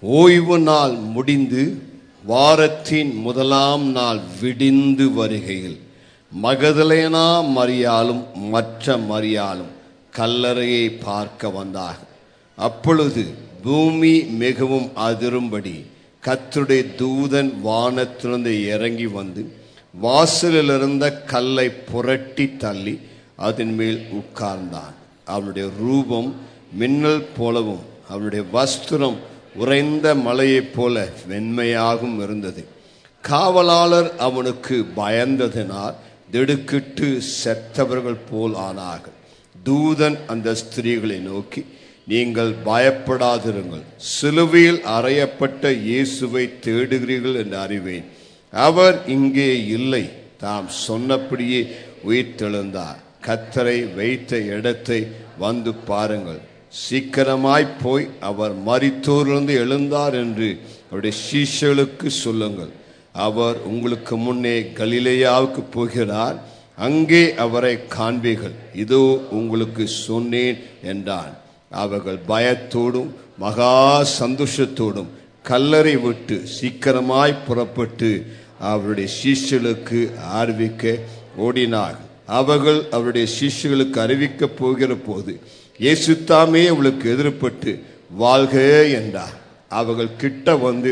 ஓய்வு நாள் முடிந்து வாரத்தின் முதலாம் நாள் விடிந்து வருகையில் மகதலேனா மரியாலும் மற்ற மரியாலும் கல்லறையை பார்க்க வந்தார்கள் அப்பொழுது பூமி மிகவும் அதிரும்படி கர்த்தருடைய தூதன் வானத்திலிருந்து இறங்கி வந்து வாசலில் இருந்த கல்லை புரட்டி தள்ளி அதன் மேல் உட்கார்ந்தான் அவனுடைய ரூபம் மின்னல் போலவும் அவனுடைய வஸ்திரம் உறைந்த மலையைப் போல வெண்மையாகவும் இருந்தது காவலாளர் அவனுக்கு பயந்ததினால் திடுக்கிட்டு செத்தவர்கள் போல் ஆனார்கள் தூதன் அந்த ஸ்திரீகளை நோக்கி நீங்கள் பயப்படாதிருங்கள் சிலுவையில் அறையப்பட்ட இயேசுவை தேடுகிறீர்கள் என்று அறிவேன் அவர் இங்கே இல்லை தாம் சொன்னபடியே உயிர்த்தெழுந்தார் கத்தரை வைத்த இடத்தை வந்து பாருங்கள் சீக்கிரமாய் போய் அவர் மரித்தோரிலிருந்து எழுந்தார் என்று அவருடைய சீஷர்களுக்கு சொல்லுங்கள் அவர் உங்களுக்கு முன்னே கலிலேயாவுக்கு போகிறார் அங்கே அவரை காண்பீர்கள் இதோ உங்களுக்கு சொன்னேன் என்றான் அவர்கள் பயத்தோடும் மகா சந்தோஷத்தோடும் கல்லறை விட்டு சீக்கிரமாய் புறப்பட்டு அவருடைய சீஷர்களுக்கு அறிவிக்க ஓடினார்கள் அவர்கள் அவருடைய சீஷர்களுக்கு அறிவிக்கப் போகிற போது இயேசு தாமே அவளுக்கு எதிர்ப்பட்டு வாழ்க என்றார் அவர்கள் கிட்ட வந்து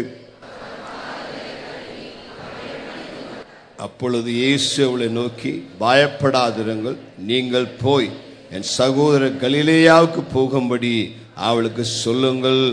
அப்பொழுது இயேசு அவளை நோக்கி பயப்படாதிருங்கள் நீங்கள் போய் என் சகோதரர் கலிலேயாவுக்கு போகும்படி அவளுக்கு சொல்லுங்கள்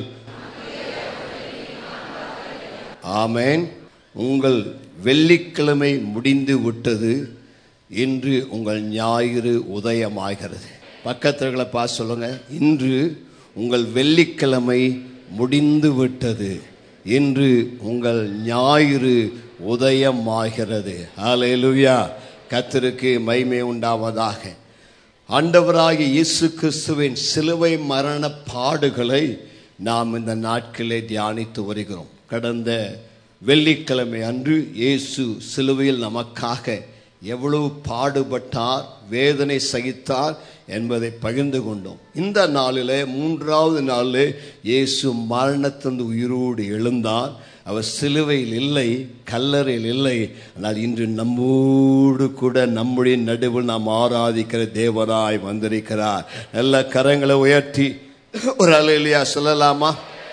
ஆமேன் உங்கள் வெள்ளிக்கிழமை முடிந்து விட்டது இன்று உங்கள் ஞாயிறு உதயமாகிறது பக்கத்துல பார்த்து சொல்லுங்க இன்று உங்கள் வெள்ளிக்கிழமை முடிந்து விட்டது இன்று உங்கள் ஞாயிறு உதயமாகிறது ஹalleluya கர்த்தருக்கு மகிமை உண்டாவதாக ஆண்டவராகிய இயேசு கிறிஸ்துவின் சிலுவை மரண பாடுகளை நாம் இந்த நாட்களே தியானித்து வருகிறோம் கடந்த வெள்ளிக்கிழமை அன்று இயேசு சிலுவையில் நமக்காக எவ்வளவு பாடுபட்டார் வேதனை சகித்தார் என்பதை பகிர்ந்து கொண்டோம் இந்த நாளிலே மூன்றாவது நாளிலே இயேசு மரணத்திலிருந்து உயிரோடு எழுந்தார் அவர் சிலுவையில் இல்லை கல்லறையில் இல்லை ஆனால் இன்று நம்மோடு கூட நம்முடைய நடுவில் நாம் ஆராதிக்கிற தேவராய் வந்திருக்கிறார் நல்ல கரங்களை உயர்த்தி ஒரு அலையிலையா சொல்லலாமா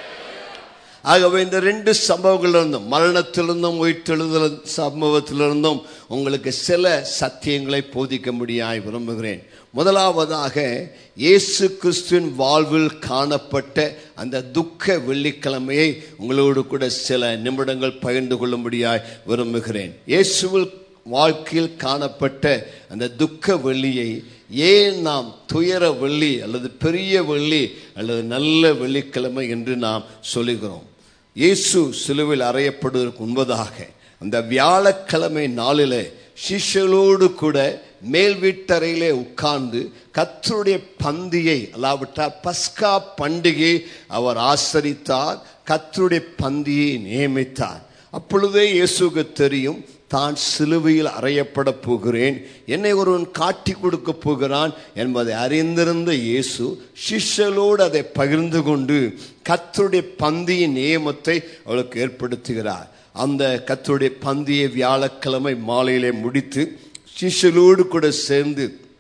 ஆகவே இந்த ரெண்டு சம்பவங்களிலிருந்தும் மரணத்திலிருந்தும் உயிர்த்தெழுதல் சம்பவத்திலிருந்தும் உங்களுக்கு சில சத்தியங்களை போதிக்க முடியாய் விரும்புகிறேன் முதலாவதாக இயேசு கிறிஸ்துவின் வாழ்வில் காணப்பட்ட அந்த துக்க வெள்ளிக்கிழமையை உங்களோடு கூட சில நிமிடங்கள் பகிர்ந்து கொள்ளும்படியாய் விரும்புகிறேன் இயேசுவில் வாழ்க்கையில் காணப்பட்ட அந்த துக்க வெள்ளியை ஏன் நாம் துயர வெள்ளி அல்லது பெரிய வெள்ளி அல்லது நல்ல வெள்ளிக்கிழமை என்று நாம் சொல்லுகிறோம் இயேசு சிலுவில் அறையப்படுவதற்கு முன்பதாக அந்த வியாழக்கிழமை நாளிலே சிஷ்யலோடு கூட மேல் வீட்டறையிலே உட்கார்ந்து கத்தருடைய பந்தியை அல்லாவிட்டால் பஸ்கா பண்டிகை அவர் ஆசரித்தார் கத்தருடைய பந்தியை நியமித்தார் அப்பொழுதே இயேசுக்கு தெரியும் தான் சிலுவையில் அறையப்பட போகிறேன் என்னை ஒருவன் காட்டி கொடுக்க போகிறான் என்பதை அறிந்திருந்த இயேசு சிஷ்யலோடு அதை பகிர்ந்து கொண்டு கத்தருடைய பந்தியின் நியமத்தை அவளுக்கு ஏற்படுத்துகிறார் அந்த கத்தருடைய பந்தியை வியாழக்கிழமை மாலையிலே முடித்து சிஷ்யலோடு கூட சேர்ந்து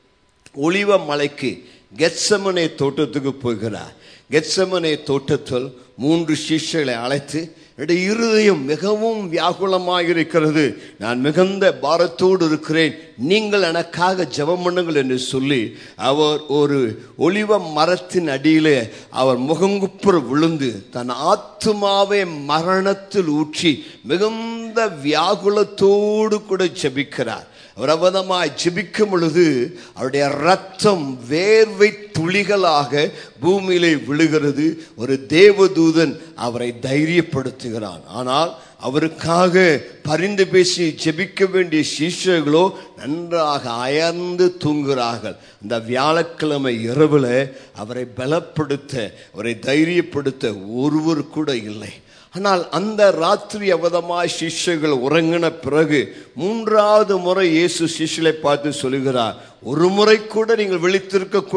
ஒளிவ மலைக்கு கெட்சமனை தோட்டத்துக்கு போகிறார் கெட்சமனை தோட்டத்தில் மூன்று சிஷ்யர்களை அழைத்து என்னுடைய இருதயம் மிகவும் வியாகுலமாக இருக்கிறது நான் மிகுந்த பாரத்தோடு இருக்கிறேன் நீங்கள் எனக்காக ஜெபம் பண்ணுங்கள் என்று சொல்லி அவர் ஒரு ஒளிவ மரத்தின் அடியிலே அவர் முகங்குப்புற விழுந்து தன் ஆத்துமாவை மரணத்தில் ஊற்றி மிகுந்த வியாகுலத்தோடு கூட ஜெபிக்கிறார் அவர் அவதமாய் ஜெபிக்கும் பொழுது அவருடைய ரத்தம் வேர்வை துளிகளாக பூமியிலே விழுகிறது ஒரு தேவதூதன் அவரை தைரியப்படுத்துகிறான் ஆனால் அவருக்காக பரிந்து பேசி ஜெபிக்க வேண்டிய சிஷ்யர்களோ நன்றாக அயர்ந்து தூங்குகிறார்கள் இந்த வியாழக்கிழமை இரவுல அவரை பலப்படுத்த அவரை தைரியப்படுத்த ஒருவர் கூட இல்லை ஆனால் அந்த ராத்திரி அவதமாய் சிஷ்யர்கள் உறங்கின பிறகு மூன்றாவது முறை இயேசு சிஷ்யலை பார்த்து சொல்லுகிறார் ஒரு முறை கூட நீங்கள் விழித்திருக்க கூடாதா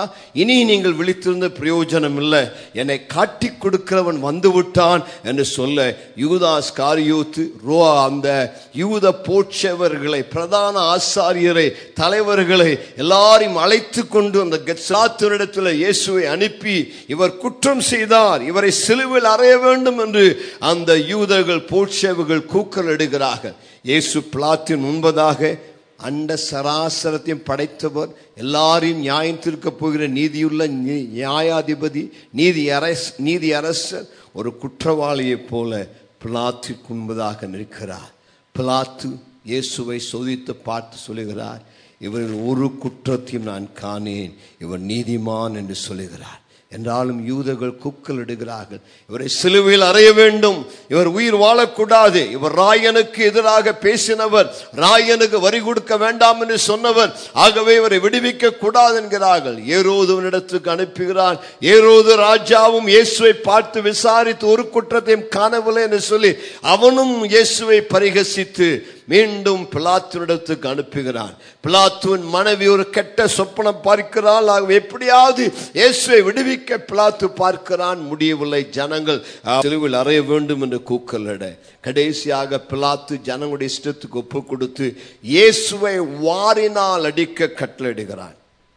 இனி நீங்கள் விழித்திருந்த பிரயோஜனம் இல்லை என்னை காட்டி கொடுக்கிறவன் வந்து விட்டான் என்று சொல்ல யூதாஸ் காரியோத்து ரோ அந்த யூத போட்சவர்களை பிரதான ஆசாரியரை தலைவர்களை எல்லாரையும் அழைத்து கொண்டு அந்த கெட்சாத்தினிடத்தில் இயேசுவை அனுப்பி இவர் குற்றம் செய்தார் இவரை சிலுவில் அறைய வேண்டும் என்று அந்த யூதர்கள் போட்சேவுகள் கூக்கல் இடுகிறார்கள் இயேசு பிளாத்தின் முன்பதாக அண்ட சராசரத்தையும் படைத்தவர் எல்லாரையும் நியாயம் தீர்க்க போகிற நீதியுள்ள நி- நியாயாதிபதி நீதி அரச நீதி அரசர் ஒரு குற்றவாளியைப் போல பிளாத்திற்கு முன்பதாக நிற்கிறார் பிலாத்து இயேசுவை சோதித்து பார்த்து சொல்லுகிறார் இவரில் ஒரு குற்றத்தையும் நான் காணேன் இவர் நீதிமான் என்று சொல்லுகிறார் என்றாலும் யூதர்கள் குக்கல் இடுகிறார்கள் இவரை சிலுவையில் அறைய வேண்டும் இவர் உயிர் வாழக்கூடாது இவர் ராயனுக்கு எதிராக பேசினவர் ராயனுக்கு வரி கொடுக்க வேண்டாம் என்று சொன்னவர் ஆகவே இவரை விடுவிக்க கூடாது என்கிறார்கள் ஏரோதுவனிடத்துக்கு அனுப்புகிறான் ஏரோது ராஜாவும் இயேசுவை பார்த்து விசாரித்து ஒரு குற்றத்தையும் காணவில்லை என்று சொல்லி அவனும் இயேசுவை பரிகசித்து மீண்டும் பிலாத்துனிடத்துக்கு அனுப்புகிறான் பிலாத்துவின் மனைவி ஒரு கெட்ட சொப்பனம் பார்க்கிறாள் ஆகவே எப்படியாவது இயேசுவை விடுவிக்க பிலாத்து பார்க்கிறான் முடியவில்லை ஜனங்கள் ஆ, சிலுவையில் அறைய வேண்டும் என்று கூக்கலிட கடைசியாக பிலாத்து ஜனங்களுடைய இஷ்டத்துக்கு ஒப்பு கொடுத்து இயேசுவை வாரினால் அடிக்க கட்டளையிடுகிறான்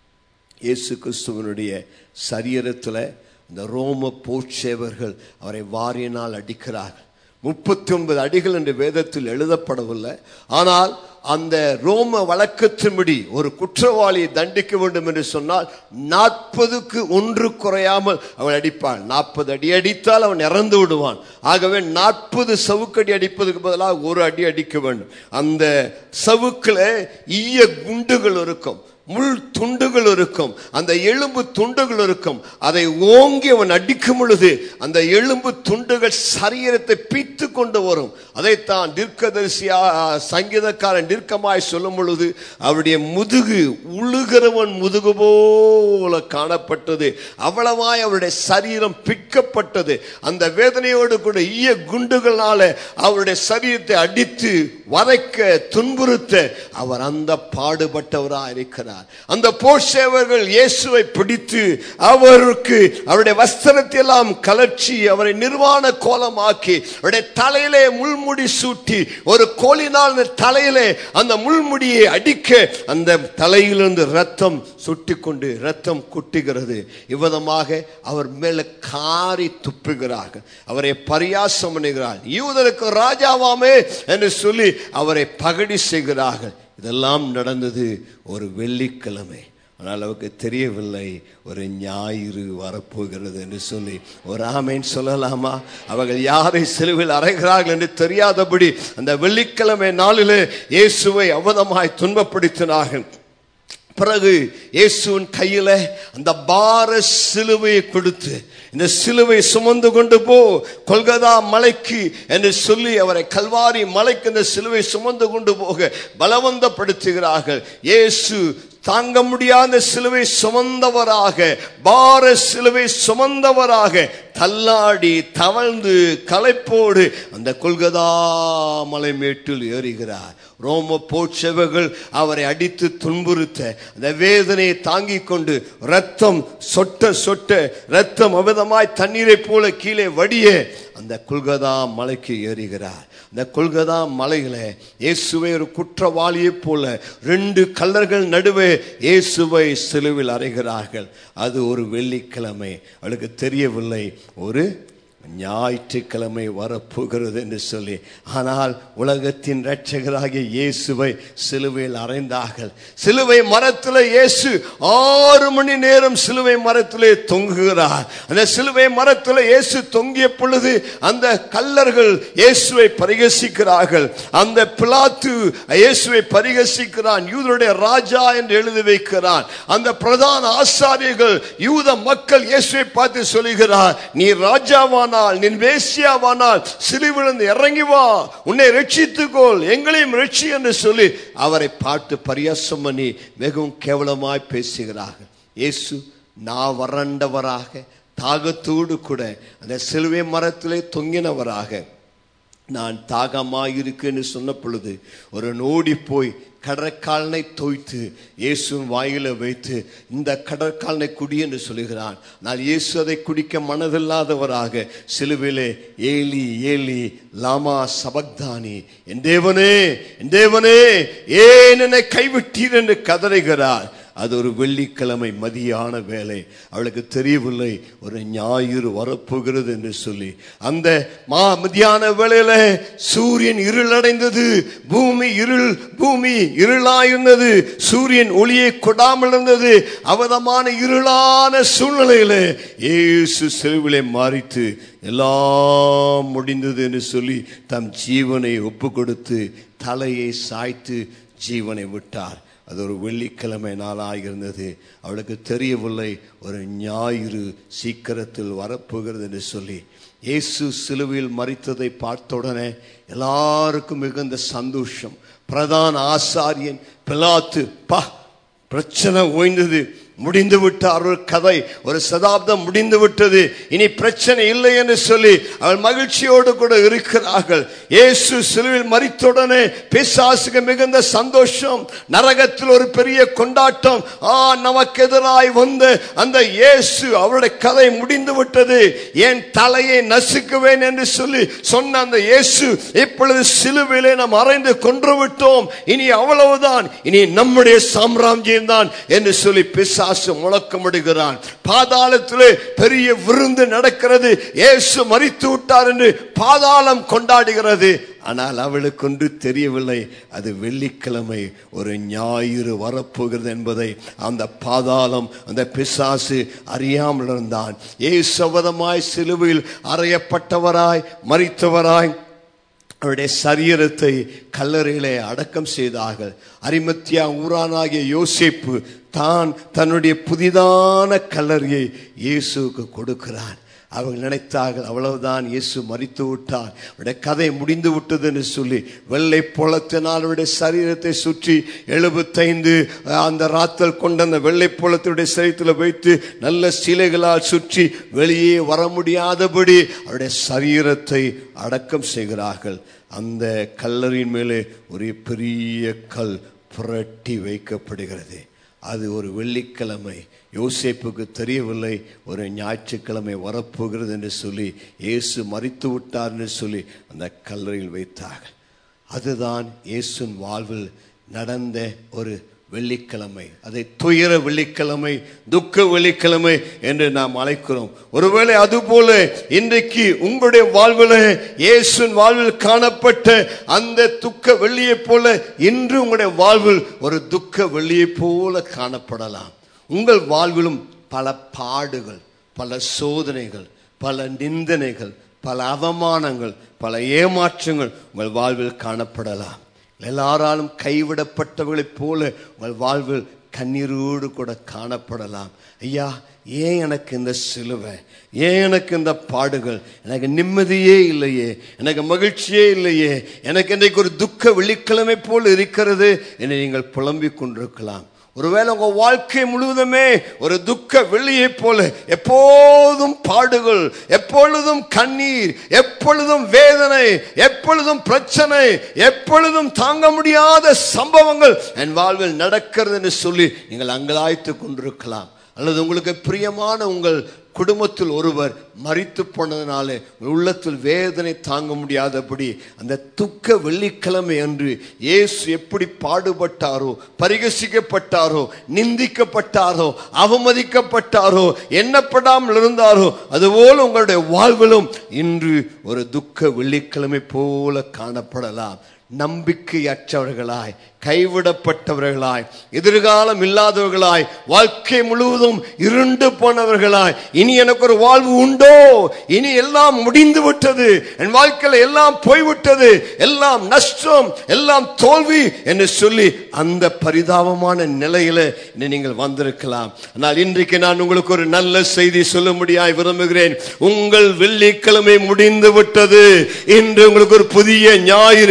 இயேசு கிறிஸ்துவனுடைய சரீரத்தில் இந்த ரோம போட்சேவர்கள் அவரை வாரியினால் அடிக்கிறார்கள் முப்பத்தி ஒன்பது அடிகள் என்று வேதத்தில் எழுதப்படவில்லை ஆனால் அந்த ரோம வழக்கத்தின்படி ஒரு குற்றவாளியை தண்டிக்க வேண்டும் என்று சொன்னால் நாற்பதுக்கு ஒன்று குறையாமல் அவன் அடிப்பான் நாற்பது அடி அடித்தால் அவன் இறந்து விடுவான் ஆகவே நாற்பது சவுக்கடி அடிப்பதுக்கு பதிலாக ஒரு அடி அடிக்க வேண்டும் அந்த சவுக்கில் ஈய குண்டுகள் இருக்கும் முள் துண்டுகள் இருக்கும் அந்த எலும்பு துண்டுகள் இருக்கும் அதை ஓங்கி அவன் அடிக்கும் பொழுது அந்த எலும்பு துண்டுகள் சரீரத்தை பித்து கொண்டு வரும் அதைத்தான் தீர்க்கதரிசியா சங்கீதக்காரன் தீர்க்கமாய் சொல்லும் பொழுது அவருடைய முதுகு உழுகிறவன் முதுகு போல காணப்பட்டது அவ்வளவாய் அவருடைய சரீரம் பிக்கப்பட்டது அந்த வேதனையோடு கூட ஈய குண்டுகளால அவருடைய சரீரத்தை அடித்து வதைக்க துன்புறுத்த அவர் அந்த பாடுபட்டவராக இருக்கிறார் அந்த போஷேவர்கள் இயேசுவை பிடித்து அவருக்கு அவருடைய வஸ்திரத்தை எல்லாம் கலர்ச்சி அவரை நிர்வாண கோலமாக்கி அவருடைய தலையிலே முள்முடி சூட்டி ஒரு கோலினால் அந்த தலையிலே அந்த முள்முடியை அடிக்க அந்த தலையிலிருந்து ரத்தம் சுட்டி கொண்டு ரத்தம் குட்டுகிறது இவ்விதமாக அவர் மேல காரி துப்புகிறார்கள் அவரை பரியாசம் பண்ணுகிறார் யூதருக்கு ராஜாவாமே என்று சொல்லி அவரை பகடி செய்கிறார்கள் இதெல்லாம் நடந்தது ஒரு வெள்ளிக்கிழமை ஆனால் அவருக்கு தெரியவில்லை ஒரு ஞாயிறு வரப்போகிறது என்று சொல்லி ஒரு ஆமைன்னு சொல்லலாமா அவர்கள் யாரை சிலுவில் அறைகிறார்கள் என்று தெரியாதபடி அந்த வெள்ளிக்கிழமை நாளிலே இயேசுவை அவதமாய் துன்பப்படுத்தினார்கள் பிறகு இயேசுவின் கையில அந்த பார சிலுவையை கொடுத்து இந்த சிலுவை சுமந்து கொண்டு போ கொல்கதா மலைக்கு என்று சொல்லி அவரை கல்வாரி மலைக்கு இந்த சிலுவை சுமந்து கொண்டு போக பலவந்தப்படுத்துகிறார்கள் இயேசு தாங்க முடியாத சிலுவை சுமந்தவராக பார சிலுவை சுமந்தவராக தள்ளாடி தவழ்ந்து களைப்போடு அந்த கொல்கதா மலை மேட்டில் ஏறுகிறார் ரோம போட்சவர்கள் அவரை அடித்து துன்புறுத்த அந்த வேதனையை தாங்கிக் கொண்டு ரத்தம் சொட்ட சொட்ட ரத்தம் அமிதமாய் தண்ணீரை போல கீழே வடிய அந்த குல்கதா மலைக்கு ஏறுகிறார் அந்த கொல்கதா மலையில இயேசுவை ஒரு குற்றவாளியைப் போல ரெண்டு கல்லர்கள் நடுவே இயேசுவை சிலுவில் அறைகிறார்கள் அது ஒரு வெள்ளிக்கிழமை அவளுக்கு தெரியவில்லை ஒரு ஞாயிற்றுக்கிழமை வரப்போகிறது என்று சொல்லி ஆனால் உலகத்தின் இரட்சகராகிய இயேசுவை சிலுவையில் அறைந்தார்கள் சிலுவை மரத்தில் இயேசு ஆறு மணி நேரம் சிலுவை மரத்திலே தொங்குகிறார் அந்த சிலுவை மரத்தில் இயேசு தொங்கிய பொழுது அந்த கல்லர்கள் இயேசுவை பரிகசிக்கிறார்கள் அந்த பிலாத்து இயேசுவை பரிகசிக்கிறான் யூதருடைய ராஜா என்று எழுதி வைக்கிறான் அந்த பிரதான ஆசாரியர்கள் யூத மக்கள் இயேசுவை பார்த்து சொல்லுகிறார் நீ ராஜாவானால் நீ வேசியாவானால் சிலுவிலிருந்து இறங்கி வா உன்னை ரட்சித்துக்கோள் எங்களையும் ரட்சி என்று சொல்லி அவரை பார்த்து பரியாசம் பண்ணி மிகவும் கேவலமாய் பேசுகிறார்கள் இயேசு நான் வறண்டவராக தாகத்தோடு கூட அந்த சிலுவை மரத்திலே தொங்கினவராக நான் தாகமாயிருக்குன்னு சொன்ன பொழுது ஒரு நோடி போய் கடற்காலனை தோய்த்து இயேசுவின் வாயில வைத்து இந்த கடற்காலனை குடி என்று சொல்லுகிறான் நான் இயேசு அதை குடிக்க மனதில்லாதவராக சிலுவிலே ஏலி ஏலி லாமா சபக்தானி என் தேவனே என் தேவனே ஏன் என்னை கைவிட்டீர் என்று கதறுகிறார் அது ஒரு வெள்ளிக்கிழமை மதியான வேலை அவளுக்கு தெரியவில்லை ஒரு ஞாயிறு வரப்போகிறது என்று சொல்லி அந்த மா மதியான வேளையில சூரியன் இருளடைந்தது பூமி இருள் பூமி இருளாயிருந்தது சூரியன் ஒளியை கொடாமல் இருந்தது அவதமான இருளான சூழ்நிலையில இயேசு செல்விலே மாறித்து எல்லாம் முடிந்தது என்று சொல்லி தம் ஜீவனை ஒப்பு கொடுத்து தலையை சாய்த்து ஜீவனை விட்டார் அது ஒரு வெள்ளிக்கிழமை நாளாக இருந்தது அவளுக்கு தெரியவில்லை ஒரு ஞாயிறு சீக்கிரத்தில் வரப்போகிறது என்று சொல்லி இயேசு சிலுவையில் மறித்ததை பார்த்த உடனே எல்லாருக்கும் மிகுந்த சந்தோஷம் பிரதான ஆசாரியன் பிலாத்து பா பிரச்சனை ஓய்ந்தது முடிந்து விட்டார் ஒரு கதை ஒரு சதாப்தம் முடிந்து விட்டது இனி பிரச்சனை இல்லை என்று சொல்லி அவள் மகிழ்ச்சியோடு கூட இருக்கிறார்கள் இயேசு சிலுவில் மறித்துடனே பிசாசுக்கு மிகுந்த சந்தோஷம் நரகத்தில் ஒரு பெரிய கொண்டாட்டம் ஆ நமக்கு எதிராய் வந்த அந்த இயேசு அவருடைய கதை முடிந்து விட்டது என் தலையை நசுக்குவேன் என்று சொல்லி சொன்ன அந்த இயேசு இப்பொழுது சிலுவிலே நாம் அறைந்து கொன்று விட்டோம் இனி அவ்வளவுதான் இனி நம்முடைய சாம்ராஜ்யம் தான் என்று சொல்லி பிசா பிசாசு முழக்கமிடுகிறான் பாதாளத்திலே பெரிய விருந்து நடக்கிறது இயேசு மறித்து விட்டார் என்று பாதாளம் கொண்டாடுகிறது ஆனால் அவளுக்கு ஒன்று தெரியவில்லை அது வெள்ளிக்கிழமை ஒரு ஞாயிறு வரப்போகிறது என்பதை அந்த பாதாளம் அந்த பிசாசு அறியாமல் இருந்தான் ஏசவதமாய் சிலுவையில் அறையப்பட்டவராய் மறித்தவராய் அவருடைய சரீரத்தை கல்லறையிலே அடக்கம் செய்தார்கள் அரிமத்தியா ஊரானாகிய யோசிப்பு தான் தன்னுடைய புதிதான கல்லறையை இயேசுக்கு கொடுக்கிறான் அவங்க நினைத்தார்கள் அவ்வளவுதான் இயேசு மறித்து விட்டார் அவருடைய கதை முடிந்து விட்டது என்று சொல்லி வெள்ளை பொலத்தினால் அவருடைய சரீரத்தை சுற்றி எழுபத்தைந்து அந்த ராத்தல் கொண்ட அந்த வெள்ளை பொலத்தினுடைய சரீரத்தில் வைத்து நல்ல சிலைகளால் சுற்றி வெளியே வர முடியாதபடி அவருடைய சரீரத்தை அடக்கம் செய்கிறார்கள் அந்த கல்லறின் மேலே ஒரு பெரிய கல் புரட்டி வைக்கப்படுகிறது அது ஒரு வெள்ளிக்கிழமை யோசேப்புக்கு தெரியவில்லை ஒரு ஞாயிற்றுக்கிழமை வரப்போகிறது என்று சொல்லி இயேசு மறித்து விட்டார் என்று சொல்லி அந்த கல்லறையில் வைத்தார்கள் அதுதான் இயேசுன் வாழ்வில் நடந்த ஒரு வெள்ளிக்கிழமை அதை துயர வெள்ளிக்கிழமை துக்க வெள்ளிக்கிழமை என்று நாம் அழைக்கிறோம் ஒருவேளை அதுபோல இன்றைக்கு உங்களுடைய வாழ்வில் இயேசுன் வாழ்வில் காணப்பட்ட அந்த துக்க வெள்ளியை போல இன்று உங்களுடைய வாழ்வில் ஒரு துக்க வெள்ளியை போல காணப்படலாம் உங்கள் வாழ்விலும் பல பாடுகள் பல சோதனைகள் பல நிந்தனைகள் பல அவமானங்கள் பல ஏமாற்றங்கள் உங்கள் வாழ்வில் காணப்படலாம் எல்லாராலும் கைவிடப்பட்டவர்களைப் போல உங்கள் வாழ்வில் கண்ணீரோடு கூட காணப்படலாம் ஐயா ஏன் எனக்கு இந்த சிலுவை ஏன் எனக்கு இந்த பாடுகள் எனக்கு நிம்மதியே இல்லையே எனக்கு மகிழ்ச்சியே இல்லையே எனக்கு இன்றைக்கு ஒரு துக்க வெள்ளிக்கிழமை போல் இருக்கிறது என்று நீங்கள் புலம்பிக் கொண்டிருக்கலாம் ஒருவேளை உங்க வாழ்க்கை முழுவதுமே ஒரு துக்க வெளியை போல எப்போதும் பாடுகள் எப்பொழுதும் கண்ணீர் எப்பொழுதும் வேதனை எப்பொழுதும் பிரச்சனை எப்பொழுதும் தாங்க முடியாத சம்பவங்கள் என் வாழ்வில் நடக்கிறது என்று சொல்லி நீங்கள் அங்கலாய்த்து கொண்டிருக்கலாம் அல்லது உங்களுக்கு பிரியமான உங்கள் குடும்பத்தில் ஒருவர் மறித்து போனதுனாலே உள்ளத்தில் வேதனை தாங்க முடியாதபடி அந்த துக்க வெள்ளிக்கிழமை அன்று இயேசு எப்படி பாடுபட்டாரோ பரிகசிக்கப்பட்டாரோ நிந்திக்கப்பட்டாரோ அவமதிக்கப்பட்டாரோ எண்ணப்படாமல் இருந்தாரோ அதுபோல உங்களுடைய வாழ்விலும் இன்று ஒரு துக்க வெள்ளிக்கிழமை போல காணப்படலாம் நம்பிக்கையற்றவர்களாய் கைவிடப்பட்டவர்களாய் எதிர்காலம் இல்லாதவர்களாய் வாழ்க்கை முழுவதும் இருண்டு போனவர்களாய் இனி எனக்கு ஒரு வாழ்வு உண்டோ இனி எல்லாம் முடிந்து விட்டது என் வாழ்க்கையில் எல்லாம் போய்விட்டது எல்லாம் நஷ்டம் எல்லாம் தோல்வி என்று சொல்லி அந்த பரிதாபமான நிலையில நீங்கள் வந்திருக்கலாம் ஆனால் இன்றைக்கு நான் உங்களுக்கு ஒரு நல்ல செய்தி சொல்ல முடியாய் விரும்புகிறேன் உங்கள் வெள்ளிக்கிழமை முடிந்து விட்டது இன்று உங்களுக்கு ஒரு புதிய ஞாயிறு உதய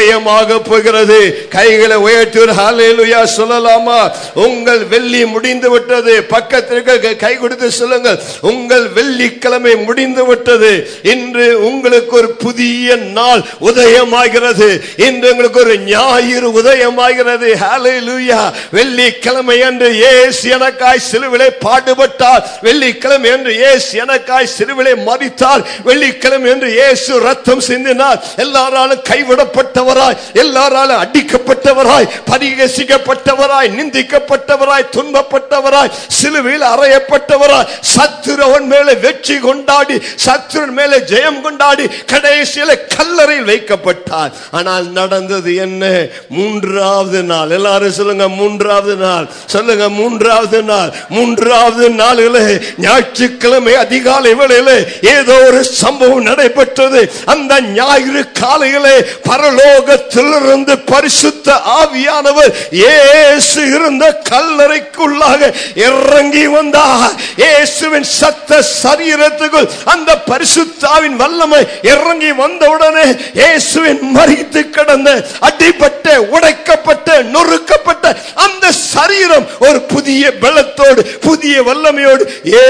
உதயமாக போகிறது கைகளை உயர்த்தி ஒரு ஹalleluya சொல்லலாமா உங்கள் வெள்ளி முடிந்து விட்டது பக்கத்திற்கு கை கொடுத்து சொல்லுங்கள் உங்கள் வெள்ளிக்கிழமை முடிந்து விட்டது இன்று உங்களுக்கு ஒரு புதிய நாள் உதயமாகிறது இன்று உங்களுக்கு ஒரு ஞாயிறு உதயமாகிறது ஹalleluya வெள்ளிக்கிழமை என்று இயேசு எனக்காய் சிலுவிலே பாடுபட்டார் வெள்ளிக்கிழமை என்று இயேசு எனக்காய் சிலுவிலே மரித்தார் வெள்ளிக்கிழமை என்று இயேசு ரத்தம் சிந்தினார் எல்லாராலும் கைவிடப்பட்டவராய் எல்லாராலும் அடிக்கப்பட்டவராய் பரிகசிக்கப்பட்டவராய் நிந்திக்கப்பட்டவராய் துன்பப்பட்டவராய் சிலுவையில் அறையப்பட்டவராய் சத்துருவன் மேலே வெற்றி கொண்டாடி சத்துருவன் மேலே ஜெயம் கொண்டாடி கடைசியில கல்லறையில் வைக்கப்பட்டார் ஆனால் நடந்தது என்ன மூன்றாவது நாள் எல்லாரும் சொல்லுங்க மூன்றாவது நாள் சொல்லுங்க மூன்றாவது நாள் மூன்றாவது நாளில் ஞாயிற்றுக்கிழமை அதிகாலை வேளையிலே ஏதோ ஒரு சம்பவம் நடைபெற்றது அந்த ஞாயிறு காலையிலே பரலோகத்திலிருந்து பரிசுத்த ஆவியானவர் இயேசு இருந்த கல்லறைக்குள்ளாக இறங்கி வந்தார் இயேசுவின் சத்த சரீரத்துக்குள் அந்த பரிசுத்தாவின் வல்லமை இறங்கி வந்தவுடனே இயேசுவின் மறித்து கிடந்த அடிப்பட்ட உடைக்கப்பட்ட நொறுக்கப்பட்ட அந்த சரீரம் ஒரு புதிய பலத்தோடு புதிய வல்லமையோடு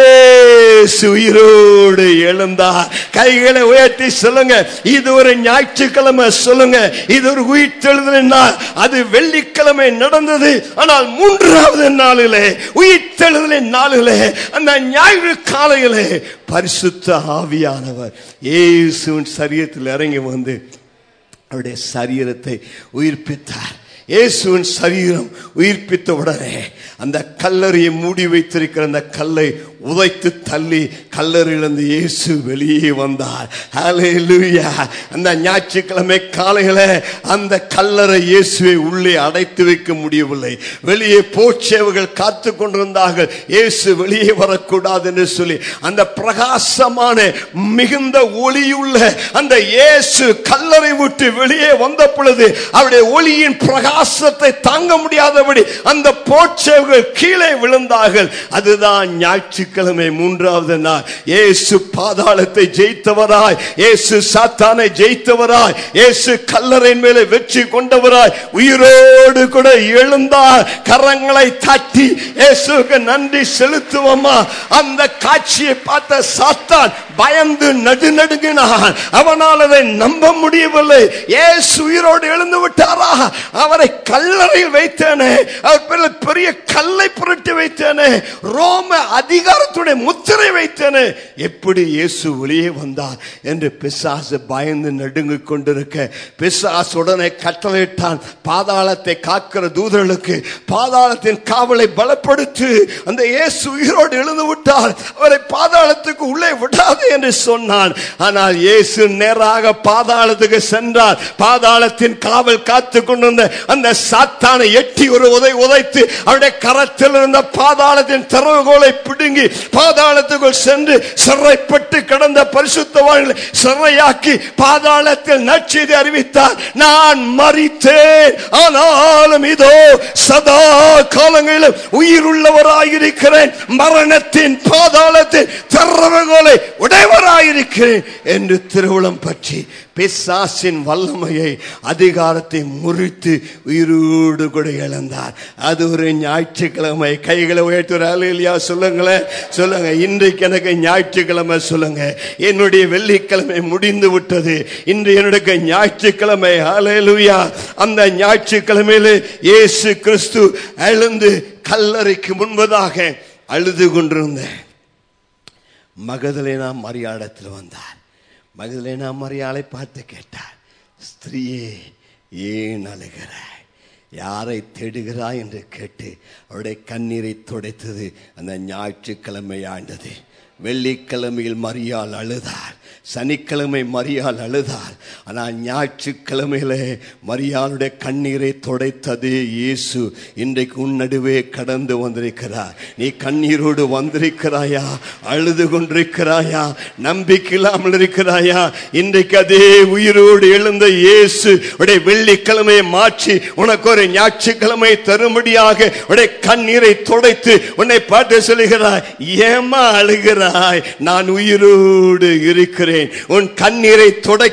இயேசு உயிரோடு எழுந்தார் கைகளை உயர்த்தி சொல்லுங்க இது ஒரு ஞாயிற்றுக்கிழமை சொல்லுங்க இது ஒரு உயிர்த்தெழுதல் நாள் அது வெள்ளிக்கிழமை நடந்தது ஆனால் மூன்றாவது நாளிலே உயிர்த்தெழுதலின் நாளிலே அந்த ஞாயிறு காலையிலே பரிசுத்த ஆவியானவர் இயேசுவின் சரீரத்தில் இறங்கி வந்து அவருடைய சரீரத்தை உயிர்ப்பித்தார் இயேசுவின் சரீரம் உயிர்ப்பித்த உடனே அந்த கல்லறையை மூடி வைத்திருக்கிற அந்த கல்லை உதைத்து தள்ளி கல்லறையிலிருந்து இயேசு வெளியே வந்தார் ஹalleluya அந்த ஞாயிற்றுக்கிழமை காலையில அந்த கல்லறை இயேசுவை உள்ளே அடைத்து வைக்க முடியவில்லை வெளியே போச்சேவர்கள் காத்து கொண்டிருந்தார்கள் இயேசு வெளியே வரக்கூடாது என்று சொல்லி அந்த பிரகாசமான மிகுந்த ஒளியுள்ள அந்த இயேசு கல்லறை விட்டு வெளியே வந்த பொழுது அவருடைய ஒளியின் பிரகாசத்தை தாங்க முடியாதபடி அந்த போச்சேவர்கள் கீழே விழுந்தார்கள் அதுதான் ஞாயிற்றுக்கிழமை மூன்றாவது நாள் இயேசு பாதாளத்தை ஜெயித்தவராய் இயேசு சாத்தானை ஜெயித்தவராய் இயேசு கல்லறையின் மேலே வெற்றி கொண்டவராய் உயிரோடு கூட எழுந்தார் கரங்களை தட்டி இயேசுக்கு நன்றி செலுத்துவோமா அந்த காட்சியை பார்த்த சாத்தான் பயந்து நடுநடுங்கினான் அவனால் அதை நம்ப முடியவில்லை இயேசு உயிரோடு எழுந்து விட்டாரா அவரை கல்லறையில் வைத்தேனே அவர் பேரில் பெரிய கல்லை புரட்டி வைத்தேனே ரோம அதிகாரத்துடைய முத்திரை வைத்தேனே எப்படி இயேசு வெளியே வந்தார் என்று பிசாசு பயந்து நடுங்கிக் கொண்டிருக்க பிசாசு உடனே கட்டளையிட்டான் பாதாளத்தை காக்கிற தூதர்களுக்கு பாதாளத்தின் காவலை பலப்படுத்தி அந்த இயேசு உயிரோடு எழுந்து விட்டார் அவரை பாதாளத்துக்கு உள்ளே விடாது என்று சொன்னான் ஆனால் இயேசு நேராக பாதாளத்துக்கு சென்றார் பாதாளத்தின் காவல் காத்து கொண்டிருந்த அந்த சாத்தானை எட்டி ஒரு உதை உதைத்து அவருடைய கரத்தில் இருந்த பாதாளத்தின் திறவுகோலை பிடுங்கி பாதாளத்துக்குள் சென்று சிறைப்பட்டு கிடந்த பரிசுத்தவான்களை சிறையாக்கி பாதாளத்தில் நற்செய்தி அறிவித்தார் நான் மறித்தேன் ஆனாலும் இதோ சதா காலங்களிலும் உயிருள்ளவராயிருக்கிறேன் மரணத்தின் பாதாளத்தின் திறவுகோலை உடையவராயிருக்கிறேன் என்று திருவுளம் பற்றி பிசாசின் வல்லமையை அதிகாரத்தை முறித்து உயிரோடு கூட இழந்தார் அது ஒரு ஞாயிற்றுக்கிழமை கைகளை உயர்த்துறாரு இல்லையா சொல்லுங்களேன் சொல்லுங்க இன்றைக்கு எனக்கு ஞாயிற்றுக்கிழமை சொல்லுங்க என்னுடைய வெள்ளிக்கிழமை முடிந்து விட்டது இன்று என்னுடைய ஞாயிற்றுக்கிழமை ஹalleluya அந்த ஞாயிற்றுக்கிழமையிலே இயேசு கிறிஸ்து எழுந்து கல்லறைக்கு முன்பதாக அழுது கொண்டிருந்தேன் மகதலேனா மரியாடத்தில் வந்தார் மகதலேனா மரியாளை பார்த்து கேட்டார் ஸ்திரீயே ஏன் அழுகிறாய் யாரை தேடுகிறாய் என்று கேட்டு அவருடைய கண்ணீரை துடைத்தது அந்த ஞாயிற்றுக்கிழமை ஆண்டது வெள்ளிக்கிழமையில் மரியாள் அழுதார் சனிக்கிழமை மரியாள் அழுதார் ஆனால் ஞாயிற்றுக்கிழமையில மரியாளுடைய கண்ணீரை துடைத்தது இயேசு இன்றைக்கு உன் நடுவே கடந்து வந்திருக்கிறார் நீ கண்ணீரோடு வந்திருக்கிறாயா அழுது கொண்டிருக்கிறாயா நம்பிக்கை இல்லாமல் இருக்கிறாயா இன்றைக்கு அதே உயிரோடு எழுந்த இயேசு உடைய வெள்ளிக்கிழமையை மாற்றி உனக்கு ஒரு ஞாயிற்றுக்கிழமை தரும்படியாக உடைய கண்ணீரை துடைத்து உன்னை பாட்டு சொல்லுகிறாய் ஏமா அழுகிறாய் நான் உயிரோடு இருக்கிறேன் உன் கண்ணீரை துடைக்கவே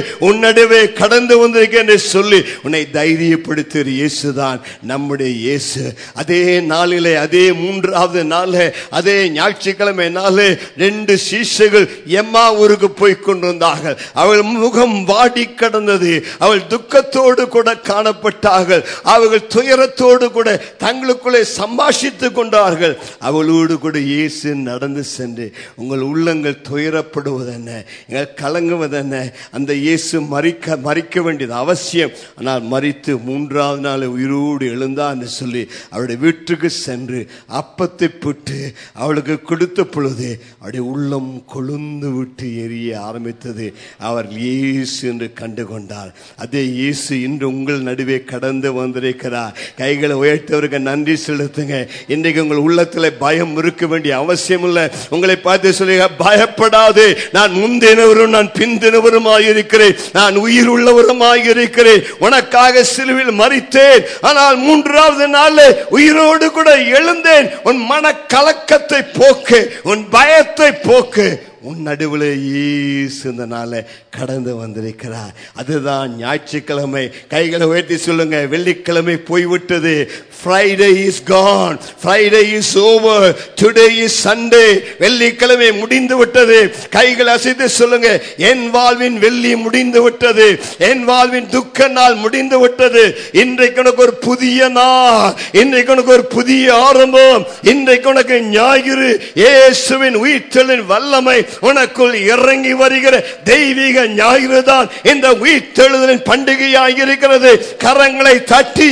உன் நடுவே கடந்து வந்திருக்கேன் என்று சொல்லி உன்னை தைரியப்படுத்துகிற இயேசுதான் நம்முடைய இயேசு அதே நாளிலே அதே மூன்றாவது நாளே அதே ஞாயிற்றுக்கிழமை நாளே ரெண்டு சீஷைகள் எம்மா ஊருக்கு போய் கொண்டிருந்தார்கள் அவள் முகம் வாடி கடந்தது அவள் துக்கத்தோடு கூட காணப்பட்டார்கள் அவர்கள் துயரத்தோடு கூட தங்களுக்குள்ளே சம்பாஷித்துக் கொண்டார்கள் அவளோடு கூட இயேசு நடந்து சென்று உங்கள் உள்ளங்கள் துயரப்படுவதென்ன எங்கள் கலங்குவதென்ன அந்த இயேசு மறிக்க மறிக்க வேண்டியது அவசியம் ஆனால் மறித்து மூன்றாவது நாள் உயிரோடு எழுந்தார் என்று சொல்லி அவருடைய வீட்டுக்கு சென்று அப்பத்தை புட்டு அவளுக்கு கொடுத்த பொழுது அவருடைய உள்ளம் கொழுந்து விட்டு எரிய ஆரம்பித்தது அவர் இயேசு என்று கண்டு கொண்டார் அதே இயேசு இன்று உங்கள் நடுவே கடந்து வந்திருக்கிறார் கைகளை உயர்த்தவருக்கு நன்றி செலுத்துங்க இன்றைக்கு உங்கள் உள்ளத்தில் பயம் இருக்க வேண்டிய அவசியம் இல்லை உங்களை பார்த்து சொல்லுங்க பயப்படாது நான் முந்தினவரும் நான் பிந்தினவருமாய் இருக்கிறேன் நான் உயிர் உள்ளவருமாய் இருக்கிறேன் உனக்காக சிலுவில் மறித்தேன் ஆனால் மூன்றாவது நாள் உயிரோடு கூட எழுந்தேன் உன் மன கலக்கத்தை போக்கு உன் பயத்தை போக்கு உன் நடுவில் ஈசு இந்த நாளை கடந்து வந்திருக்கிறார் அதுதான் ஞாயிற்றுக்கிழமை கைகளை உயர்த்தி சொல்லுங்க வெள்ளிக்கிழமை போய்விட்டது Friday is gone Friday is over today is Sunday வெள்ளிக்கிழமை முடிந்து விட்டது கைகள் அசைத்து சொல்லுங்க என் வாழ்வின் வெள்ளி முடிந்து விட்டது என் வாழ்வின் துக்க நாள் முடிந்து விட்டது இன்றைக்கு உனக்கு ஒரு புதிய நாள் இன்றைக்கு உனக்கு ஒரு புதிய ஆரம்பம் இன்றைக்கு உனக்கு ஞாயிறு இயேசுவின் உயிர்த்தலின் வல்லமை உனக்குள் இறங்கி வருகிற தெய்வீக ஞாயிறு தான் இந்த உயிர்த்தெழுதலின் பண்டிகையாக இருக்கிறது கரங்களை தட்டி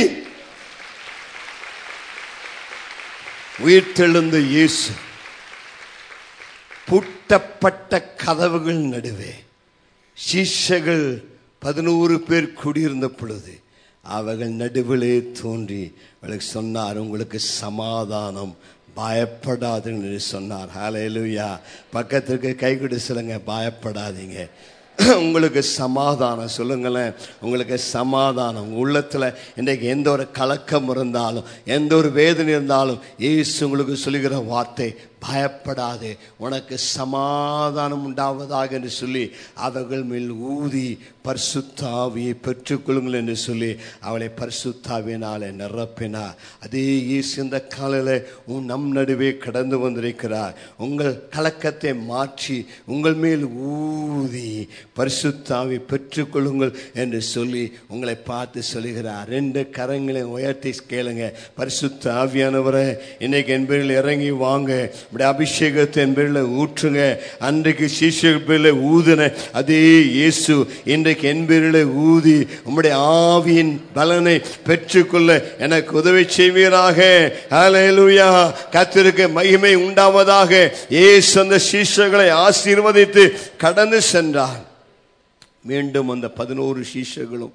உயிர்த்தெழுந்த இயேசு பூட்டப்பட்ட கதவுகள் நடுவே சிஷ்யர்கள் பதினோரு பேர் குடியிருந்த பொழுது அவர்கள் நடுவிலே தோன்றி அவளுக்கு சொன்னார் உங்களுக்கு சமாதானம் பயப்படாதுன்னு சொன்னார் ஹalleluya பக்கத்துக்கு கை கொடு சொல்லுங்க பயப்படாதீங்க உங்களுக்கு சமாதானம் சொல்லுங்களேன் உங்களுக்கு சமாதானம் உங்க உள்ளத்துல இன்றைக்கு எந்த ஒரு கலக்கம் இருந்தாலும் எந்த ஒரு வேதனை இருந்தாலும் இயேசு உங்களுக்கு சொல்லுகிற வார்த்தை பயப்படாதே உனக்கு சமாதானம் உண்டாவதாக என்று சொல்லி அவர்கள் மேல் ஊதி பரிசுத்தாவியை பெற்றுக்கொள்ளுங்கள் என்று சொல்லி அவளை பரிசுத்தாவினாலே நிரப்பினார் அதே இயேசு இந்த காலையில் உன் நம் நடுவே கடந்து வந்திருக்கிறார் உங்கள் கலக்கத்தை மாற்றி உங்கள் மேல் ஊதி பரிசுத்தாவி பெற்றுக்கொள்ளுங்கள் என்று சொல்லி உங்களை பார்த்து சொல்லுகிறார் ரெண்டு கரங்களை உயர்த்தி கேளுங்க பரிசுத்த ஆவியானவரை இன்னைக்கு என் பேரில் இறங்கி வாங்க இப்படி அபிஷேகத்தை என் பேரில் ஊற்றுங்க அன்றைக்கு சீஷ பேரில் ஊதுன அதே இயேசு இன்றைக்கு என் பேரில் ஊதி உம்முடைய ஆவியின் பலனை பெற்றுக்கொள்ள எனக்கு உதவி செய்வீராக ஹalleluya கர்த்தருக்கு மகிமை உண்டாவதாக இயேசு அந்த சீஷர்களை ஆசீர்வதித்து கடந்து சென்றார் மீண்டும் அந்த பதினோரு சீஷர்களும்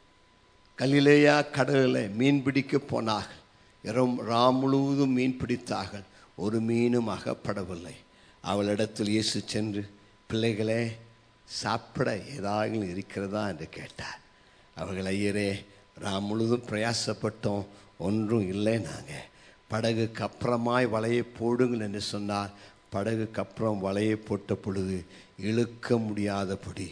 கலிலேயா கடலில் மீன் பிடிக்க போனார்கள் இரம் ராம் முழுவதும் மீன் பிடித்தார்கள் ஒரு மீனும் அகப்படவில்லை அவளிடத்தில் இயேசு சென்று பிள்ளைகளே சாப்பிட ஏதாவது இருக்கிறதா என்று கேட்டார் அவர்கள் ஐயரே ராம் முழுதும் பிரயாசப்பட்டோம் ஒன்றும் இல்லை நாங்கள் படகுக்கு அப்புறமாய் வலையை போடுங்கள் என்று சொன்னார் படகுக்கு அப்புறம் வலையை போட்ட பொழுது இழுக்க முடியாதபடி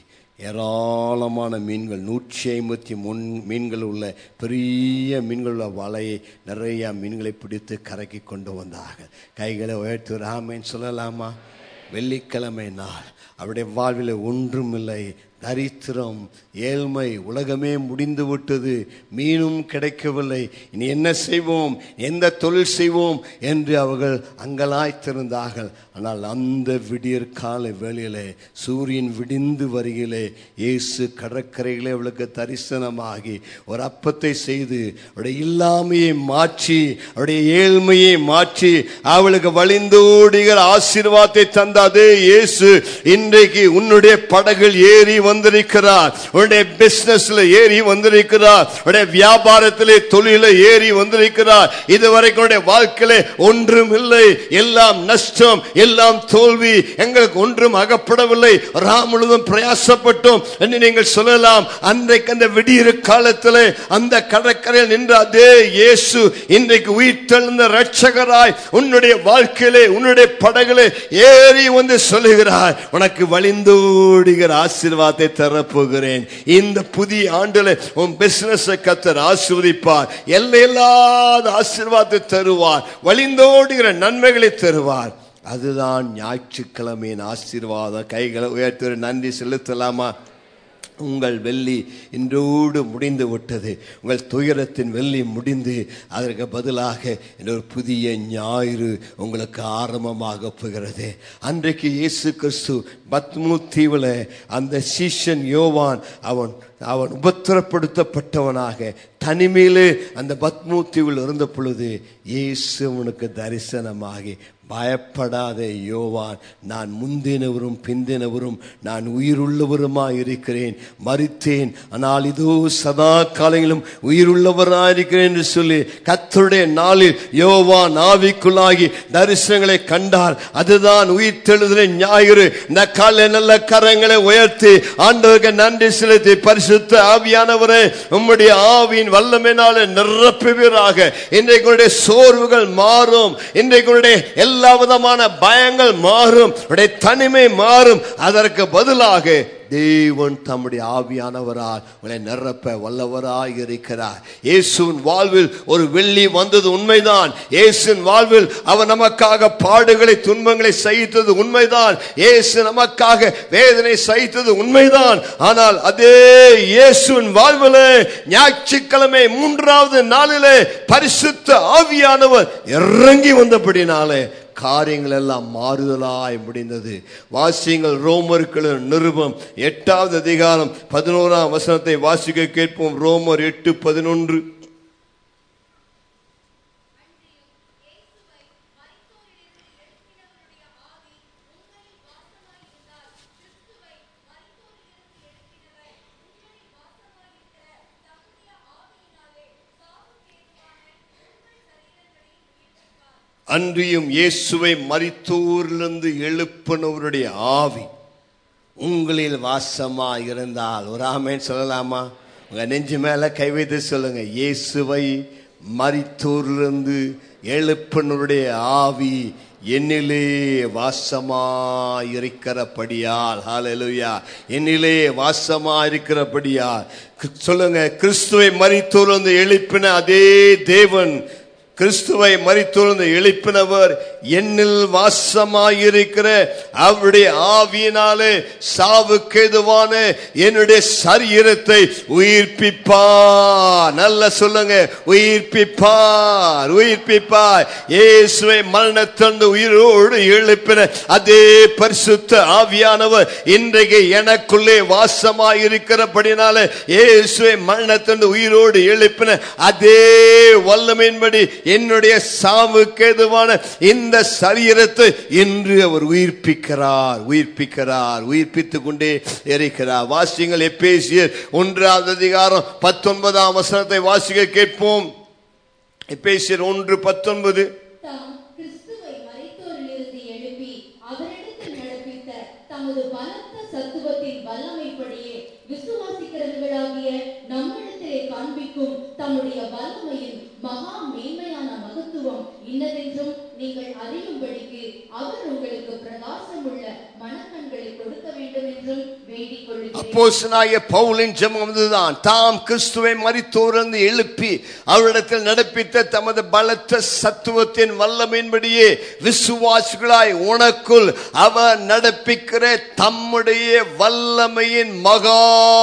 ஏராளமான மீன்கள் நூற்றி ஐம்பத்தி முன் மீன்கள் உள்ள பெரிய மீன்கள் உள்ள வலையை நிறைய மீன்களை பிடித்து கரைக்கு கொண்டு வந்தார்கள் கைகளை உயர்த்தி ராமேன்னு சொல்லலாமா வெள்ளிக்கிழமை நாள் அவருடைய வாழ்வில் ஒன்றுமில்லை தரித்திரம் ஏழ்மை உலகமே முடிந்து விட்டது மீனும் கிடைக்கவில்லை இனி என்ன செய்வோம் எந்த தொழில் செய்வோம் என்று அவர்கள் அங்கலாய்த்திருந்தார்கள் ஆனால் அந்த விடியற் கால வேளையிலே சூரியன் விடிந்து வருகிலே இயேசு கடற்கரைகளே அவளுக்கு தரிசனமாகி ஒரு அப்பத்தை செய்து அவருடைய இல்லாமையை மாற்றி அவருடைய ஏழ்மையை மாற்றி அவளுக்கு வழிந்தோடுகிற ஆசீர்வாதத்தை தந்த அதே இயேசு இன்றைக்கு உன்னுடைய படகில் ஏறி வந்திருக்கிறார் உன்னுடைய பிசினஸ்ல ஏறி வந்திருக்கிறார் உன்னுடைய வியாபாரத்திலே தொழில ஏறி வந்திருக்கிறார் இதுவரைக்கும் உன்னுடைய வாழ்க்கையில ஒன்றும் இல்லை எல்லாம் நஷ்டம் எல்லாம் தோல்வி எங்களுக்கு ஒன்றும் அகப்படவில்லை ராம் முழுதும் பிரயாசப்பட்டோம் என்று நீங்கள் சொல்லலாம் அன்றைக்கு அந்த விடியிற காலத்தில் அந்த கடற்கரையில் நின்ற அதே இயேசு இன்றைக்கு உயிர் தெழுந்த ரட்சகராய் உன்னுடைய வாழ்க்கையிலே உன்னுடைய படகிலே ஏறி ஓடி வந்து சொல்லுகிறார் உனக்கு வழிந்தோடுகிற ஆசீர்வாதத்தை தரப்போகிறேன் இந்த புதிய ஆண்டுல உன் பிசினஸ் கத்தர் ஆசீர்வதிப்பார் எல்லையில்லாத ஆசீர்வாதத்தை தருவார் வழிந்தோடுகிற நன்மைகளை தருவார் அதுதான் ஞாயிற்றுக்கிழமையின் ஆசீர்வாதம் கைகளை உயர்த்தி நன்றி செலுத்தலாமா உங்கள் வெள்ளி இன்றோடு முடிந்து விட்டது உங்கள் துயரத்தின் வெள்ளி முடிந்து அதற்கு பதிலாக இன்னொரு புதிய ஞாயிறு உங்களுக்கு ஆரம்பமாக போகிறது அன்றைக்கு இயேசு கிறிஸ்து பத்மு தீவில் அந்த சீஷன் யோவான் அவன் அவன் உபத்திரப்படுத்தப்பட்டவனாக தனிமையிலே அந்த பத்மு தீவில் இருந்த பொழுது இயேசு அவனுக்கு தரிசனமாகி பயப்படாதே யோவான் நான் முந்தினவரும் பிந்தினவரும் நான் உயிருள்ளவருமாய் இருக்கிறேன் மறித்தேன் ஆனால் இதோ சதா காலங்களிலும் உயிருள்ளவராய் இருக்கிறேன் என்று சொல்லி கத்தருடைய நாளில் யோவான் ஆவிக்குள்ளாகி தரிசனங்களை கண்டார் அதுதான் உயிர் தெழுதலை ஞாயிறு இந்த கால நல்ல கரங்களை உயர்த்தி ஆண்டவருக்கு நன்றி செலுத்தி பரிசுத்த ஆவியானவரே உம்முடைய ஆவியின் வல்லமையினால நிரப்புவீராக இன்றைக்கு சோர்வுகள் மாறும் இன்றைக்கு எல்லா விதமான பயங்கள் மாறும் உடைய தனிமை மாறும் அதற்கு பதிலாக தேவன் தம்முடைய ஆவியானவரால் உங்களை நிரப்ப வல்லவராய் இருக்கிறார் இயேசுவின் வாழ்வில் ஒரு வெள்ளி வந்தது உண்மைதான் இயேசுவின் வாழ்வில் அவர் நமக்காக பாடுகளை துன்பங்களை சகித்தது உண்மைதான் இயேசு நமக்காக வேதனை சகித்தது உண்மைதான் ஆனால் அதே இயேசுவின் வாழ்விலே ஞாயிற்றுக்கிழமை மூன்றாவது நாளிலே பரிசுத்த ஆவியானவர் இறங்கி வந்தபடினாலே காரியங்கள் எல்லாம் மாறுதலாய் முடிந்தது வாசியங்கள் ரோமர்கள் நிருபம் எட்டாவது அதிகாரம் பதினோராம் வசனத்தை வாசிக்க கேட்போம் ரோமர் எட்டு பதினொன்று அன்றியும் இயேசுவை மரித்தோரிலிருந்து எழுப்பினவருடைய ஆவி உங்களில் வாசமா இருந்தால் ஒரு ஆமேன்னு சொல்லலாமா உங்க நெஞ்சு மேல கை வைத்து சொல்லுங்க இயேசுவை மரித்தோரிலிருந்து எழுப்பினருடைய ஆவி என்னிலே வாசமா இருக்கிறபடியால் ஹalleluya என்னிலே வாசமா இருக்கிறபடியால் சொல்லுங்க கிறிஸ்துவை மரித்தோரிலிருந்து எழுப்பின அதே தேவன் கிறிஸ்துவை மறித்தொழுந்து எழுப்பினவர் என்னில் வாசமாயிருக்கிற அவருடைய ஆவியினாலே சாவுக்கு எதுவான என்னுடைய சரீரத்தை உயிர்ப்பிப்பார் நல்ல சொல்லுங்க உயிர்ப்பிப்பார் உயிர்ப்பிப்பார் இயேசுவை மரணத்திலிருந்து உயிரோடு எழுப்பின அதே பரிசுத்த ஆவியானவர் இன்றைக்கு எனக்குள்ளே வாசமாயிருக்கிறபடினால இயேசுவை மரணத்திலிருந்து உயிரோடு எழுப்பின அதே வல்லமையின்படி என்னுடைய சாவுக்கு எதுவான இந்த சரீரத்தை இன்று அவர் உயிர்ப்பிக்கிறார் உயிர்ப்பிக்கிறார் உயிர்ப்பித்துக் கொண்டே இருக்கிறார் வாசியங்கள் எப்பேசியர் ஒன்றாவது அதிகாரம் பத்தொன்பதாம் வசனத்தை வாசிக்க கேட்போம் எப்பேசியர் ஒன்று பத்தொன்பது தாம் கிறிஸ்துவை மரித்தோரிலிருந்து எழுப்பி அவரிடத்தில் நடப்பித்த தமது பலத்த சத்துவத்தின் வல்லமைப்படியே விசுவாசிக்கிறவர்களாகிய நம்மிடத்திலே காண்பிக்கும் தம்முடைய வல்லமையின் மகா மேன்மையான மகத்துவம் இன்னதென்றும் நீங்கள் அறியும்படிக்கு அவர் உங்களுக்கு பிரகாசமுள்ள மனக்கண்களை கொடுக்க வேண்டும் என்றும் வேண்டிக் கொள்கிறேன் அப்போஸ்தலனாகிய பவுலின் ஜெபம் இதுதான் தாம் கிறிஸ்துவை மரித்தோர்ந்து எழுப்பி அவரிடத்தில் நடப்பித்த தமது பலத்த சத்துவத்தின் வல்லமையின்படியே விசுவாசிகளாய் உனக்குள் அவர் நடப்பிக்கிற தம்முடைய வல்லமையின் மகா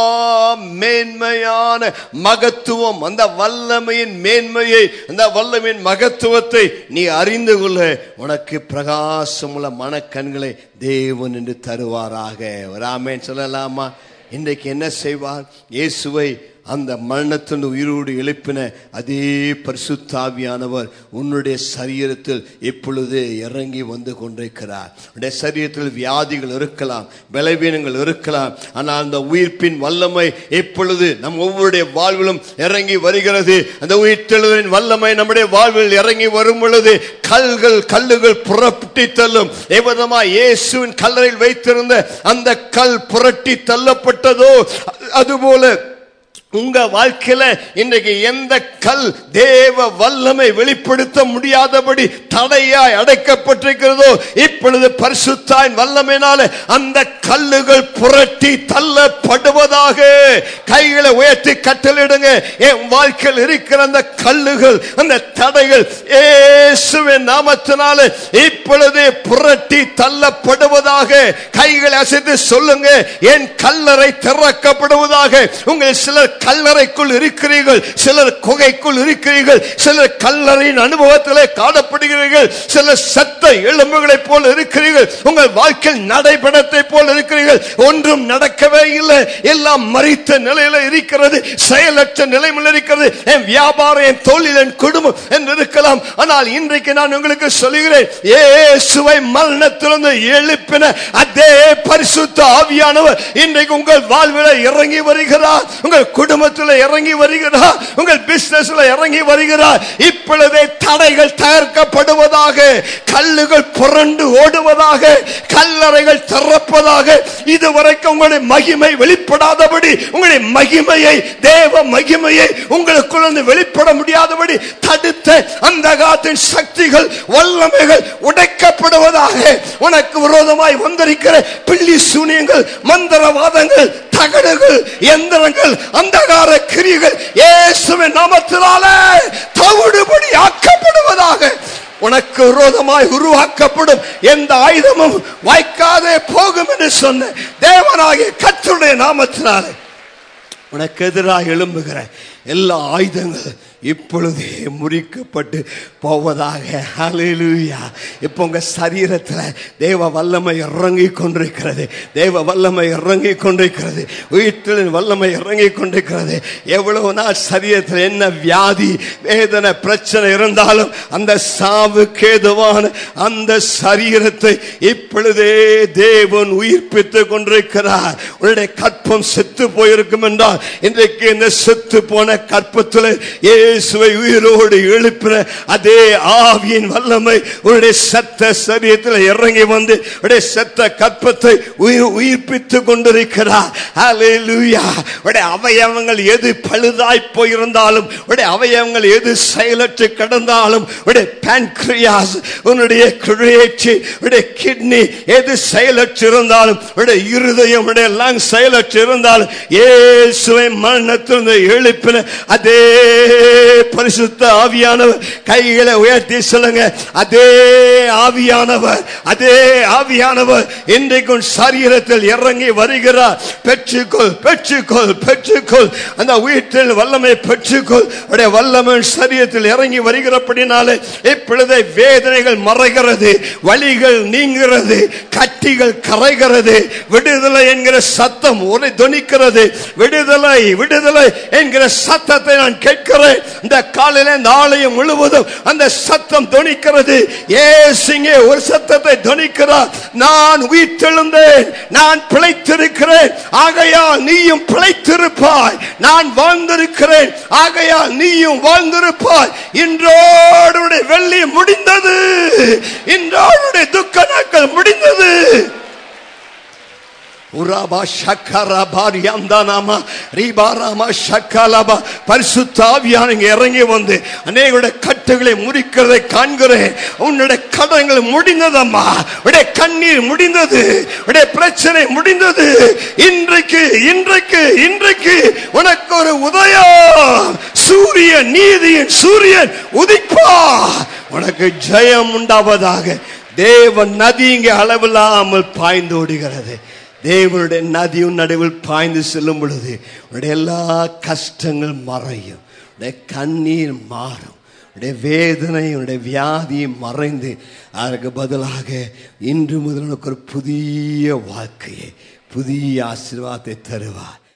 மேன்மையான மகத்துவம் அந்த வல்லமையின் மேன்மையை அந்த வல்லமையின் மகத்துவத்தை நீ அறிந்து கொள்ள உனக்கு பிரகாசமுள்ள மனக்கண்களை தேவன் என்று தருவாராக ராமேன் சொல்லலாமா இன்றைக்கு என்ன செய்வார் இயேசுவை அந்த மரணத்தின் உயிரோடு எழுப்பின அதே பரிசுத்தாவியானவர் உன்னுடைய சரீரத்தில் இப்பொழுது இறங்கி வந்து கொண்டிருக்கிறார் உன்னுடைய சரீரத்தில் வியாதிகள் இருக்கலாம் பலவீனங்கள் இருக்கலாம் ஆனால் அந்த உயிர்ப்பின் வல்லமை இப்பொழுது நம் ஒவ்வொருடைய வாழ்விலும் இறங்கி வருகிறது அந்த உயிர்த்தெழுதலின் வல்லமை நம்முடைய வாழ்வில் இறங்கி வரும் பொழுது கல்கள் கல்லுகள் புரட்டி தள்ளும் எவ்விதமா இயேசுவின் கல்லறையில் வைத்திருந்த அந்த கல் புரட்டி தள்ளப்பட்டதோ அதுபோல உங்க வாழ்க்கையில இன்றைக்கு எந்த கல் தேவ வல்லமை வெளிப்படுத்த முடியாதபடி தடையாய் அடைக்கப்பட்டிருக்கிறதோ இப்பொழுது பரிசுத்தாயின் வல்லமையினால அந்த கல்லுகள் புரட்டி தள்ளப்படுவதாக கைகளை உயர்த்தி கட்டளிடுங்க என் வாழ்க்கையில் இருக்கிற அந்த கல்லுகள் அந்த தடைகள் இயேசுவின் நாமத்தினால இப்பொழுது புரட்டி தள்ளப்படுவதாக கைகளை அசைத்து சொல்லுங்க என் கல்லறை திறக்கப்படுவதாக உங்கள் சிலர் கல்லறைக்குள் இருக்கிறீர்கள் சிலர் குகைக்குள் இருக்கிறீர்கள் சிலர் கல்லறையின் அனுபவத்திலே காணப்படுகிறீர்கள் சிலர் சத்த எலும்புகளைப் போல இருக்கிறீர்கள் உங்கள் வாழ்க்கையில் நடைபெறத்தை போல இருக்கிறீர்கள் ஒன்றும் நடக்கவே இல்லை எல்லாம் மறித்த நிலையில இருக்கிறது செயலற்ற நிலைமையில் இருக்கிறது என் வியாபாரம் என் தொழில் என் குடும்பம் என்று இருக்கலாம் ஆனால் இன்றைக்கு நான் உங்களுக்கு சொல்லுகிறேன் இயேசுவை மரணத்திலிருந்து எழுப்பின அதே பரிசுத்த ஆவியானவர் இன்றைக்கு உங்கள் வாழ்வில் இறங்கி வருகிறார் உங்கள் குடும்பத்தில் இறங்கி வருகிறார் உங்கள் பிசினஸ்ல இறங்கி வருகிறார் இப்பொழுதே தடைகள் தகர்க்கப்படுவதாக கல்லுகள் புரண்டு ஓடுவதாக கல்லறைகள் திறப்பதாக இதுவரைக்கும் உங்களுடைய மகிமை வெளிப்படாதபடி உங்களுடைய மகிமையை தேவ மகிமையை உங்களுக்குள் இருந்து வெளிப்பட முடியாதபடி தடுத்த அந்த காலத்தின் சக்திகள் வல்லமைகள் உடைக்கப்படுவதாக உனக்கு விரோதமாய் வந்திருக்கிற பில்லி சூனியங்கள் மந்திரவாதங்கள் தகடுகள் எந்திரங்கள் அந்தகார கிரிகள் இயேசுவின் நாமத்தினால தவிடுபடி ஆக்கப்படுவதாக உனக்கு விரோதமாய் உருவாக்கப்படும் எந்த ஆயுதமும் வாய்க்காதே போகும் என்று சொன்ன தேவனாகிய கத்துடைய நாமத்தினாலே உனக்கு எதிராக எழும்புகிற எல்லா ஆயுதங்கள் இப்பொழுதே முறிக்கப்பட்டு போவதாக ஹalleluya இப்போ உங்க சரீரத்துல தேவ வல்லமை இறங்கி கொண்டிருக்கிறது தேவ வல்லமை இறங்கி கொண்டிருக்கிறது உயிர்த்தலின் வல்லமை இறங்கி கொண்டிருக்கிறது எவ்வளவு நாள் சரீரத்தில் என்ன வியாதி வேதனை பிரச்சனை இருந்தாலும் அந்த சாவுக்கு ஏதுவான அந்த சரீரத்தை இப்பொழுதே தேவன் உயிர்ப்பித்துக் கொண்டிருக்கிறார் உன்னுடைய கற்பம் செத்து போயிருக்கும் என்றால் இன்றைக்கு இந்த செத்து போன கற்பத்தில் இயேசுவை உயிரோடு எழுப்பின அதே ஆவியின் வல்லமை உன்னுடைய சத்த சரீரத்தில் இறங்கி வந்து உடைய சத்த கற்பத்தை உயிர் உயிர்ப்பித்துக் கொண்டிருக்கிறார் ஹalleluya உடைய அவயவங்கள் எது பழுதாய் போயிருந்தாலும் உடைய அவயவங்கள் எது செயலற்று கிடந்தாலும் உடைய pancreas உன்னுடைய குழையச்சி உடைய கிட்னி எது செயலற்று இருந்தாலும் உடைய இருதயம் உடைய லங் செயலற்று இருந்தாலும் இயேசுவை மரணத்திலிருந்து எழுப்பின அதே பரிசுத்த ஆவியானவர் கைகளை உயர்த்தி சொல்லுங்க அதே ஆவியானவர் அதே ஆவியானவர் இன்றைக்கும் சரீரத்தில் இறங்கி வருகிறார் பெற்றுக்கொள் பெற்றுக்கொள் பெற்றுக்கொள் அந்த வீட்டில் வல்லமை பெற்றுக்கொள் உடைய வல்லமை சரீரத்தில் இறங்கி வருகிறபடினாலே இப்பொழுதே வேதனைகள் மறைகிறது வழிகள் நீங்கிறது கட்டிகள் கரைகிறது விடுதலை என்கிற சத்தம் ஒரு துணிக்கிறது விடுதலை விடுதலை என்கிற சத்தத்தை நான் கேட்கிறேன் இந்த காலையில நாளையும் முழுவதும் அந்த சத்தம் துணிக்கிறது ஏசிங்கே ஒரு சத்தத்தை துணிக்கிறார் நான் உயிர்த்தெழுந்தேன் நான் பிழைத்திருக்கிறேன் ஆகையால் நீயும் பிழைத்திருப்பாய் நான் வாழ்ந்திருக்கிறேன் ஆகையால் நீயும் வாழ்ந்திருப்பாய் இன்றோடு வெள்ளி முடிந்தது இன்றோடு துக்க நாட்கள் முடிந்தது உராபா ஷக்கரபா ரியாந்தானாமா ரீபாராமா ஷக்கலபா பரிசுத்தாவியான இங்க இறங்கி வந்து அநேகருடைய கட்டுகளை முறிக்கிறதை காண்கிறேன் உன்னுடைய கடன்கள் முடிந்ததம்மா உடைய கண்ணீர் முடிந்தது உடைய பிரச்சனை முடிந்தது இன்றைக்கு இன்றைக்கு இன்றைக்கு உனக்கு ஒரு உதயம் சூரியன் நீதியின் சூரியன் உதிப்பா உனக்கு ஜெயம் உண்டாவதாக தேவ நதி இங்கே அளவில்லாமல் பாய்ந்து ஓடுகிறது தேவனுடைய நதியும் நடுவில் பாய்ந்து செல்லும் பொழுது உடைய எல்லா கஷ்டங்கள் மறையும் உடைய கண்ணீர் மாறும் உடைய வேதனை உடைய வியாதி மறைந்து அதற்கு பதிலாக இன்று முதல் உனக்கு ஒரு புதிய வாழ்க்கையை புதிய ஆசீர்வாதத்தை தருவார்